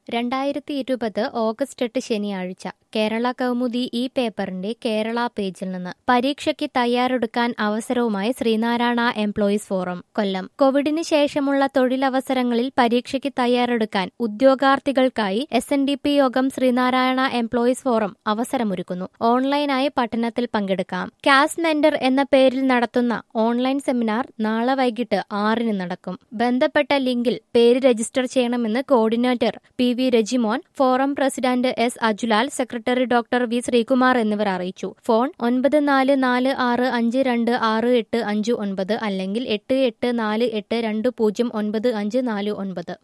രണ്ടായിരത്തി ഇരുപത് ഓഗസ്റ്റ് എട്ട് ശനിയാഴ്ച കേരള കൗമുദി ഈ പേപ്പറിന്റെ കേരള പേജിൽ നിന്ന് പരീക്ഷയ്ക്ക് തയ്യാറെടുക്കാൻ അവസരവുമായി ശ്രീനാരായണ എംപ്ലോയീസ് ഫോറം കൊല്ലം കോവിഡിന് ശേഷമുള്ള തൊഴിലവസരങ്ങളിൽ പരീക്ഷയ്ക്ക് തയ്യാറെടുക്കാൻ ഉദ്യോഗാർത്ഥികൾക്കായി എസ് എൻ ഡി പി യോഗം ശ്രീനാരായണ എംപ്ലോയീസ് ഫോറം അവസരമൊരുക്കുന്നു ഓൺലൈനായി പഠനത്തിൽ പങ്കെടുക്കാം കാസ് മെന്റർ എന്ന പേരിൽ നടത്തുന്ന ഓൺലൈൻ സെമിനാർ നാളെ വൈകിട്ട് ആറിന് നടക്കും ബന്ധപ്പെട്ട ലിങ്കിൽ പേര് രജിസ്റ്റർ ചെയ്യണമെന്ന് coordinator P V Rajimon forum president S Ajulal secretary doctor V Sreekumar എന്നിവർ അറിയിച്ചു ഫോൺ ഒൻപത് നാല് നാല് ആറ് അഞ്ച് രണ്ട് ആറ് എട്ട് അഞ്ച് ഒൻപത് അല്ലെങ്കിൽ എട്ട് എട്ട് നാല് എട്ട് രണ്ട് പൂജ്യം ഒൻപത് അഞ്ച് നാല് ഒൻപത്